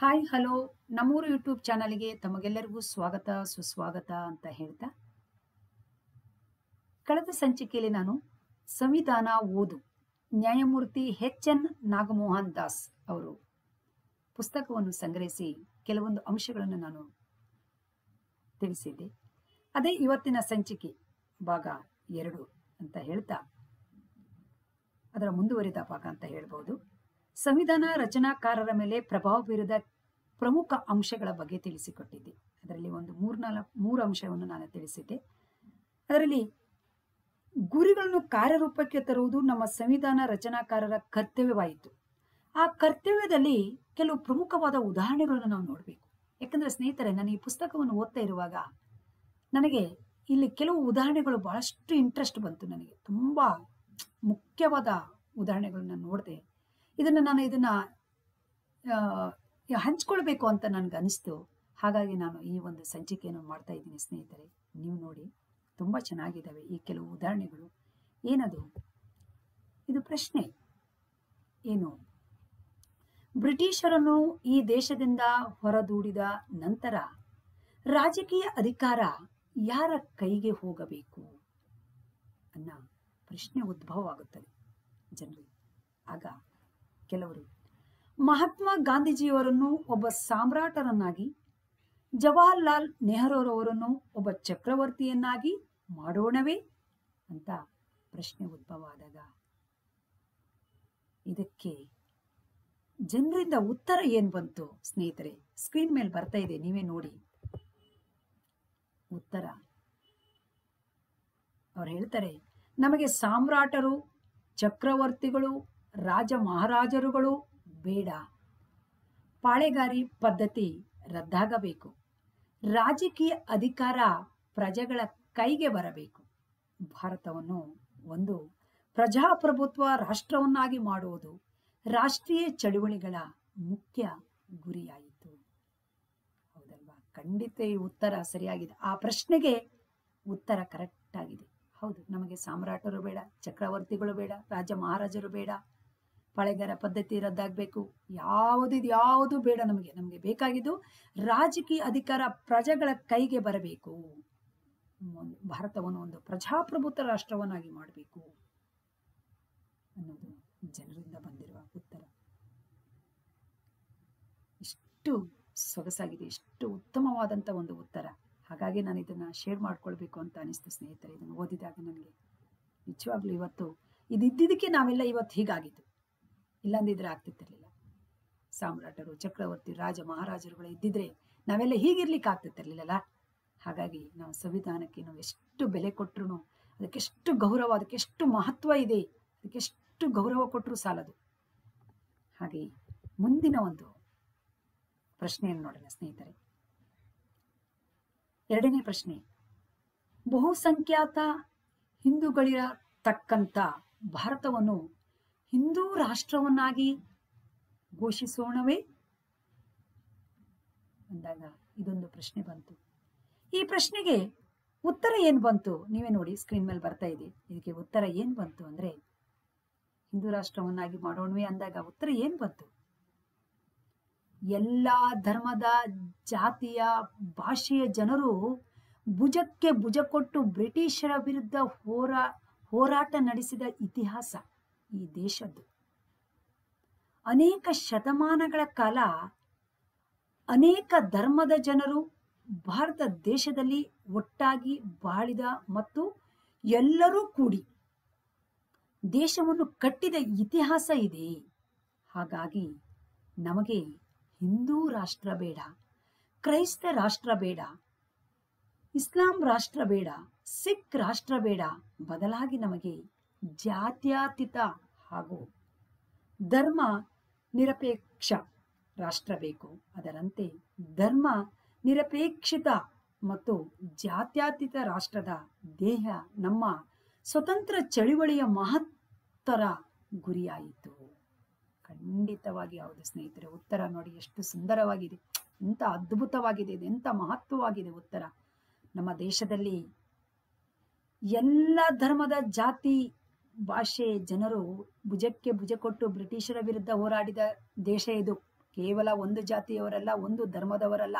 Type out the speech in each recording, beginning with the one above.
hi hello ನಮ್ಮೂರು YouTube ಚಾನಲ್ಗೆ ತಮಗೆಲ್ಲರಿಗೂ ಸ್ವಾಗತ ಸುಸ್ವಾಗತ ಅಂತ ಹೇಳ್ತಾ ಕಳೆದ ಸಂಚಿಕೆಯಲ್ಲಿ ನಾನು ಸಂವಿಧಾನ ಓದು ನ್ಯಾಯಮೂರ್ತಿ ಎಚ್ ಎನ್ ನಾಗಮೋಹನ್ ದಾಸ್ ಅವರು ಪುಸ್ತಕವನ್ನು ಸಂಗ್ರಹಿಸಿ ಕೆಲವೊಂದು ಅಂಶಗಳನ್ನು ನಾನು ತಿಳಿಸಿದ್ದೆ ಅದೇ ಇವತ್ತಿನ ಸಂಚಿಕೆ ಭಾಗ ಎರಡು ಅಂತ ಹೇಳ್ತಾ ಅದರ ಮುಂದುವರಿದ ಭಾಗ ಅಂತ ಹೇಳ್ಬೋದು ಸಂವಿಧಾನ ರಚನಾಕಾರರ ಮೇಲೆ ಪ್ರಭಾವ ಬೀರಿದ ಪ್ರಮುಖ ಅಂಶಗಳ ಬಗ್ಗೆ ತಿಳಿಸಿಕೊಟ್ಟಿದ್ದೆ ಅದರಲ್ಲಿ ಒಂದು ಮೂರ್ನಾಲ್ಕು ಮೂರು ಅಂಶವನ್ನು ನಾನು ತಿಳಿಸಿದ್ದೆ ಅದರಲ್ಲಿ ಗುರಿಗಳನ್ನು ಕಾರ್ಯರೂಪಕ್ಕೆ ತರುವುದು ನಮ್ಮ ಸಂವಿಧಾನ ರಚನಾಕಾರರ ಕರ್ತವ್ಯವಾಯಿತು ಆ ಕರ್ತವ್ಯದಲ್ಲಿ ಕೆಲವು ಪ್ರಮುಖವಾದ ಉದಾಹರಣೆಗಳನ್ನು ನಾವು ನೋಡಬೇಕು ಯಾಕಂದ್ರೆ ಸ್ನೇಹಿತರೆ ನಾನು ಈ ಪುಸ್ತಕವನ್ನು ಓದ್ತಾ ಇರುವಾಗ ನನಗೆ ಇಲ್ಲಿ ಕೆಲವು ಉದಾಹರಣೆಗಳು ಬಹಳಷ್ಟು ಇಂಟ್ರೆಸ್ಟ್ ಬಂತು ನನಗೆ ತುಂಬಾ ಮುಖ್ಯವಾದ ಉದಾಹರಣೆಗಳನ್ನ ನೋಡಿದೆ ಇದನ್ನು ನಾನು ಇದನ್ನ ಆ, ಹಂಚ್ಕೊಳ್ಬೇಕು ಅಂತ ನನಗೆ ಅನಿಸ್ತು ಹಾಗಾಗಿ ನಾನು ಈ ಒಂದು ಸಂಚಿಕೆಯನ್ನು ಮಾಡ್ತಾ ಇದ್ದೀನಿ ಸ್ನೇಹಿತರೆ ನೀವು ನೋಡಿ ತುಂಬ ಚೆನ್ನಾಗಿದ್ದಾವೆ ಈ ಕೆಲವು ಉದಾಹರಣೆಗಳು ಏನದು ಇದು ಪ್ರಶ್ನೆ ಏನು ಬ್ರಿಟಿಷರನ್ನು ಈ ದೇಶದಿಂದ ಹೊರದೂಡಿದ ನಂತರ ರಾಜಕೀಯ ಅಧಿಕಾರ ಯಾರ ಕೈಗೆ ಹೋಗಬೇಕು ಅನ್ನ ಪ್ರಶ್ನೆ ಉದ್ಭವ ಆಗುತ್ತದೆ ಜನರಿಗೆ ಆಗ ಕೆಲವರು ಮಹಾತ್ಮ ಗಾಂಧೀಜಿಯವರನ್ನು ಒಬ್ಬ ಸಾಮ್ರಾಟರನ್ನಾಗಿ ಜವಾಹರ್ಲಾಲ್ ನೆಹರೂರವರನ್ನು ಒಬ್ಬ ಚಕ್ರವರ್ತಿಯನ್ನಾಗಿ ಮಾಡೋಣವೇ ಅಂತ ಪ್ರಶ್ನೆ ಉದ್ಭವ ಆದಾಗ ಇದಕ್ಕೆ ಜನರಿಂದ ಉತ್ತರ ಏನ್ ಬಂತು ಸ್ನೇಹಿತರೆ ಸ್ಕ್ರೀನ್ ಮೇಲೆ ಬರ್ತಾ ಇದೆ ನೀವೇ ನೋಡಿ ಉತ್ತರ ಅವ್ರು ಹೇಳ್ತಾರೆ ನಮಗೆ ಸಾಮ್ರಾಟರು ಚಕ್ರವರ್ತಿಗಳು ರಾಜ ಮಹಾರಾಜರುಗಳು ಬೇಡ ಪಾಳೆಗಾರಿ ಪದ್ಧತಿ ರದ್ದಾಗಬೇಕು ರಾಜಕೀಯ ಅಧಿಕಾರ ಪ್ರಜೆಗಳ ಕೈಗೆ ಬರಬೇಕು ಭಾರತವನ್ನು ಒಂದು ಪ್ರಜಾಪ್ರಭುತ್ವ ರಾಷ್ಟ್ರವನ್ನಾಗಿ ಮಾಡುವುದು ರಾಷ್ಟ್ರೀಯ ಚಳುವಳಿಗಳ ಮುಖ್ಯ ಗುರಿಯಾಯಿತು ಹೌದಲ್ವಾ ಖಂಡಿತ ಈ ಉತ್ತರ ಸರಿಯಾಗಿದೆ ಆ ಪ್ರಶ್ನೆಗೆ ಉತ್ತರ ಕರೆಕ್ಟ್ ಆಗಿದೆ ಹೌದು ನಮಗೆ ಸಾಮ್ರಾಟರು ಬೇಡ ಚಕ್ರವರ್ತಿಗಳು ಬೇಡ ರಾಜ ಮಹಾರಾಜರು ಬೇಡ ಪಾಳೆಗಾರ ಪದ್ಧತಿ ರದ್ದಾಗಬೇಕು ಯಾವುದು ಯಾವುದು ಬೇಡ ನಮಗೆ ನಮಗೆ ಬೇಕಾಗಿದ್ದು ರಾಜಕೀಯ ಅಧಿಕಾರ ಪ್ರಜೆಗಳ ಕೈಗೆ ಬರಬೇಕು ಒಂದು ಭಾರತವನ್ನು ಒಂದು ಪ್ರಜಾಪ್ರಭುತ್ವ ರಾಷ್ಟ್ರವನ್ನಾಗಿ ಮಾಡಬೇಕು ಅನ್ನೋದು ಜನರಿಂದ ಬಂದಿರುವ ಉತ್ತರ ಇಷ್ಟು ಸೊಗಸಾಗಿದೆ ಇಷ್ಟು ಉತ್ತಮವಾದಂಥ ಒಂದು ಉತ್ತರ ಹಾಗಾಗಿ ನಾನು ಇದನ್ನ ಶೇರ್ ಮಾಡ್ಕೊಳ್ಬೇಕು ಅಂತ ಅನಿಸ್ತು ಸ್ನೇಹಿತರೆ ಇದನ್ನು ಓದಿದಾಗ ನನಗೆ ನಿಜವಾಗ್ಲೂ ಇವತ್ತು ಇದಿದ್ದಕ್ಕೆ ನಾವೆಲ್ಲ ಇವತ್ತು ಹೀಗಾಗಿದ್ದು ಇಲ್ಲಂದಿದ್ರೆ ಆಗ್ತಿತ್ತಿರ್ಲಿಲ್ಲ ಸಾಮ್ರಾಟರು ಚಕ್ರವರ್ತಿ ರಾಜ ಮಹಾರಾಜರುಗಳು ಇದ್ದಿದ್ರೆ ನಾವೆಲ್ಲ ಹೀಗಿರ್ಲಿಕ್ಕೆ ಆಗ್ತಿತ್ತಿರ್ಲಿಲ್ಲಲ್ಲ ಹಾಗಾಗಿ ನಾವು ಸಂವಿಧಾನಕ್ಕೆ ನಾವು ಎಷ್ಟು ಬೆಲೆ ಕೊಟ್ಟರು ಅದಕ್ಕೆಷ್ಟು ಗೌರವ ಅದಕ್ಕೆಷ್ಟು ಮಹತ್ವ ಇದೆ ಅದಕ್ಕೆಷ್ಟು ಗೌರವ ಕೊಟ್ಟರು ಸಾಲದು ಹಾಗೆ ಮುಂದಿನ ಒಂದು ಪ್ರಶ್ನೆಯನ್ನು ನೋಡೋಣ ಸ್ನೇಹಿತರೆ ಎರಡನೇ ಪ್ರಶ್ನೆ ಬಹುಸಂಖ್ಯಾತ ಹಿಂದೂಗಳಿರತಕ್ಕಂಥ ಭಾರತವನ್ನು ಹಿಂದೂ ರಾಷ್ಟ್ರವನ್ನಾಗಿ ಘೋಷಿಸೋಣವೇ ಅಂದಾಗ ಇದೊಂದು ಪ್ರಶ್ನೆ ಬಂತು ಈ ಪ್ರಶ್ನೆಗೆ ಉತ್ತರ ಏನ್ ಬಂತು ನೀವೇ ನೋಡಿ ಸ್ಕ್ರೀನ್ ಮೇಲೆ ಬರ್ತಾ ಇದೆ ಇದಕ್ಕೆ ಉತ್ತರ ಏನ್ ಬಂತು ಅಂದ್ರೆ ಹಿಂದೂ ರಾಷ್ಟ್ರವನ್ನಾಗಿ ಮಾಡೋಣವೇ ಅಂದಾಗ ಉತ್ತರ ಏನ್ ಬಂತು ಎಲ್ಲಾ ಧರ್ಮದ ಜಾತಿಯ ಭಾಷೆಯ ಜನರು ಭುಜಕ್ಕೆ ಭುಜ ಕೊಟ್ಟು ಬ್ರಿಟಿಷರ ವಿರುದ್ಧ ಹೋರಾ ಹೋರಾಟ ನಡೆಸಿದ ಇತಿಹಾಸ ಈ ದೇಶದ್ದು ಅನೇಕ ಶತಮಾನಗಳ ಕಾಲ ಅನೇಕ ಧರ್ಮದ ಜನರು ಭಾರತ ದೇಶದಲ್ಲಿ ಒಟ್ಟಾಗಿ ಬಾಳಿದ ಮತ್ತು ಎಲ್ಲರೂ ಕೂಡಿ ದೇಶವನ್ನು ಕಟ್ಟಿದ ಇತಿಹಾಸ ಇದೆ ಹಾಗಾಗಿ ನಮಗೆ ಹಿಂದೂ ರಾಷ್ಟ್ರ ಬೇಡ ಕ್ರೈಸ್ತ ರಾಷ್ಟ್ರ ಬೇಡ ಇಸ್ಲಾಂ ರಾಷ್ಟ್ರ ಬೇಡ ಸಿಖ್ ರಾಷ್ಟ್ರ ಬೇಡ ಬದಲಾಗಿ ನಮಗೆ ಜಾತ್ಯತೀತ ಹಾಗೂ ಧರ್ಮ ನಿರಪೇಕ್ಷ ರಾಷ್ಟ್ರ ಬೇಕು ಅದರಂತೆ ಧರ್ಮ ನಿರಪೇಕ್ಷಿತ ಮತ್ತು ಜಾತ್ಯತೀತ ರಾಷ್ಟ್ರದ ದೇಹ ನಮ್ಮ ಸ್ವತಂತ್ರ ಚಳುವಳಿಯ ಮಹತ್ತರ ಗುರಿಯಾಯಿತು ಖಂಡಿತವಾಗಿ ಹೌದು ಸ್ನೇಹಿತರೆ ಉತ್ತರ ನೋಡಿ ಎಷ್ಟು ಸುಂದರವಾಗಿದೆ ಎಂತ ಅದ್ಭುತವಾಗಿದೆ ಇದು ಎಂತ ಮಹತ್ವವಾಗಿದೆ ಉತ್ತರ ನಮ್ಮ ದೇಶದಲ್ಲಿ ಎಲ್ಲ ಧರ್ಮದ ಜಾತಿ ಭಾಷೆ ಜನರು ಭುಜಕ್ಕೆ ಭುಜ ಕೊಟ್ಟು ಬ್ರಿಟಿಷರ ವಿರುದ್ಧ ಹೋರಾಡಿದ ದೇಶ ಇದು ಕೇವಲ ಒಂದು ಜಾತಿಯವರಲ್ಲ ಒಂದು ಧರ್ಮದವರಲ್ಲ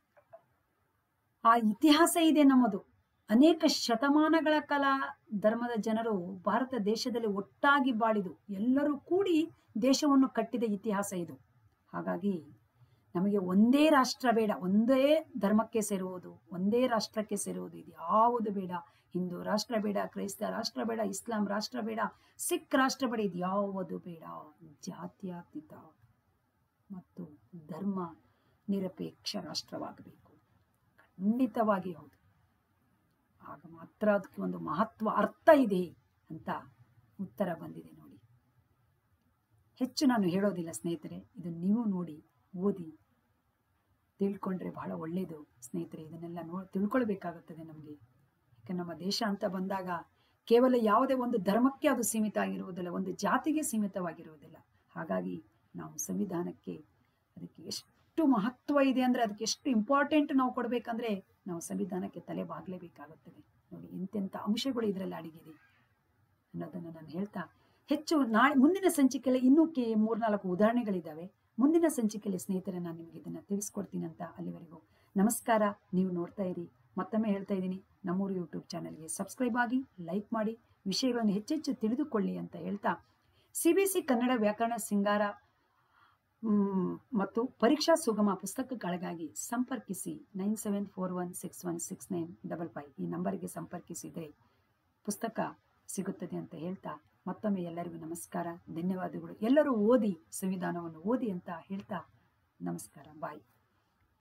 ಆ ಇತಿಹಾಸ ಇದೆ ನಮ್ಮದು ಅನೇಕ ಶತಮಾನಗಳ ಕಾಲ ಧರ್ಮದ ಜನರು ಭಾರತ ದೇಶದಲ್ಲಿ ಒಟ್ಟಾಗಿ ಬಾಳಿದು ಎಲ್ಲರೂ ಕೂಡಿ ದೇಶವನ್ನು ಕಟ್ಟಿದ ಇತಿಹಾಸ ಇದು ಹಾಗಾಗಿ ನಮಗೆ ಒಂದೇ ರಾಷ್ಟ್ರ ಬೇಡ ಒಂದೇ ಧರ್ಮಕ್ಕೆ ಸೇರುವುದು ಒಂದೇ ರಾಷ್ಟ್ರಕ್ಕೆ ಸೇರುವುದು ಇದು ಯಾವುದು ಬೇಡ ಹಿಂದೂ ರಾಷ್ಟ್ರ ಬೇಡ ಕ್ರೈಸ್ತ ರಾಷ್ಟ್ರ ಬೇಡ ಇಸ್ಲಾಂ ರಾಷ್ಟ್ರ ಬೇಡ ಸಿಖ್ ರಾಷ್ಟ್ರ ಬೇಡ ಇದು ಯಾವುದು ಬೇಡ ಜಾತ್ಯತೀತ ಮತ್ತು ಧರ್ಮ ನಿರಪೇಕ್ಷ ರಾಷ್ಟ್ರವಾಗಬೇಕು ಖಂಡಿತವಾಗಿ ಹೌದು ಆಗ ಮಾತ್ರ ಅದಕ್ಕೆ ಒಂದು ಮಹತ್ವ ಅರ್ಥ ಇದೆ ಅಂತ ಉತ್ತರ ಬಂದಿದೆ ನೋಡಿ ಹೆಚ್ಚು ನಾನು ಹೇಳೋದಿಲ್ಲ ಸ್ನೇಹಿತರೆ ಇದು ನೀವು ನೋಡಿ ಓದಿ ತಿಳ್ಕೊಂಡ್ರೆ ಬಹಳ ಒಳ್ಳೆಯದು ಸ್ನೇಹಿತರೆ ಇದನ್ನೆಲ್ಲ ನೋ ತಿಳ್ಕೊಳ್ಬೇಕಾಗುತ್ತದೆ ನಮಗೆ ಯಾಕೆ ನಮ್ಮ ದೇಶ ಅಂತ ಬಂದಾಗ ಕೇವಲ ಯಾವುದೇ ಒಂದು ಧರ್ಮಕ್ಕೆ ಅದು ಸೀಮಿತ ಆಗಿರುವುದಿಲ್ಲ ಒಂದು ಜಾತಿಗೆ ಸೀಮಿತವಾಗಿರುವುದಿಲ್ಲ ಹಾಗಾಗಿ ನಾವು ಸಂವಿಧಾನಕ್ಕೆ ಅದಕ್ಕೆ ಎಷ್ಟು ಮಹತ್ವ ಇದೆ ಅಂದರೆ ಅದಕ್ಕೆ ಎಷ್ಟು ಇಂಪಾರ್ಟೆಂಟ್ ನಾವು ಕೊಡಬೇಕಂದ್ರೆ ನಾವು ಸಂವಿಧಾನಕ್ಕೆ ತಲೆ ಬಾಗಲೇಬೇಕಾಗುತ್ತದೆ ನೋಡಿ ಎಂತೆಂಥ ಅಂಶಗಳು ಇದರಲ್ಲಿ ಅಡಗಿದೆ ಅನ್ನೋದನ್ನು ನಾನು ಹೇಳ್ತಾ ಹೆಚ್ಚು ನಾಳೆ ಮುಂದಿನ ಸಂಚಿಕೆಯಲ್ಲಿ ಇನ್ನೂ ಕೆ ಮೂರ್ನಾಲ್ಕು ಉದಾಹರಣೆಗಳಿದ್ದಾವೆ ಮುಂದಿನ ಸಂಚಿಕೆಯಲ್ಲಿ ಸ್ನೇಹಿತರೆ ನಾನು ನಿಮಗೆ ಇದನ್ನು ತಿಳಿಸ್ಕೊಡ್ತೀನಿ ಅಂತ ಅಲ್ಲಿವರೆಗೂ ನಮಸ್ಕಾರ ನೀವು ನೋಡ್ತಾ ಇರಿ ಮತ್ತೊಮ್ಮೆ ಹೇಳ್ತಾ ಇದ್ದೀನಿ ನಮ್ಮೂರು ಯೂಟ್ಯೂಬ್ ಚಾನಲ್ಗೆ ಸಬ್ಸ್ಕ್ರೈಬ್ ಆಗಿ ಲೈಕ್ ಮಾಡಿ ವಿಷಯಗಳನ್ನು ಹೆಚ್ಚೆಚ್ಚು ತಿಳಿದುಕೊಳ್ಳಿ ಅಂತ ಹೇಳ್ತಾ ಸಿ ಬಿ ಸಿ ಕನ್ನಡ ವ್ಯಾಕರಣ ಸಿಂಗಾರ ಮ್, ಮತ್ತು ಪರೀಕ್ಷಾ ಸುಗಮ ಪುಸ್ತಕಗಳಿಗಾಗಿ ಸಂಪರ್ಕಿಸಿ nine seven four one six one six nine double five ಈ ನಂಬರ್ಗೆ ಸಂಪರ್ಕಿಸಿದರೆ ಪುಸ್ತಕ ಸಿಗುತ್ತದೆ ಅಂತ ಹೇಳ್ತಾ ಮತ್ತೊಮ್ಮೆ ಎಲ್ಲರಿಗೂ ನಮಸ್ಕಾರ ಧನ್ಯವಾದಗಳು ಎಲ್ಲರೂ ಓದಿ ಸಂವಿಧಾನವನ್ನು ಓದಿ ಅಂತ ಹೇಳ್ತಾ ನಮಸ್ಕಾರ ಬಾಯ್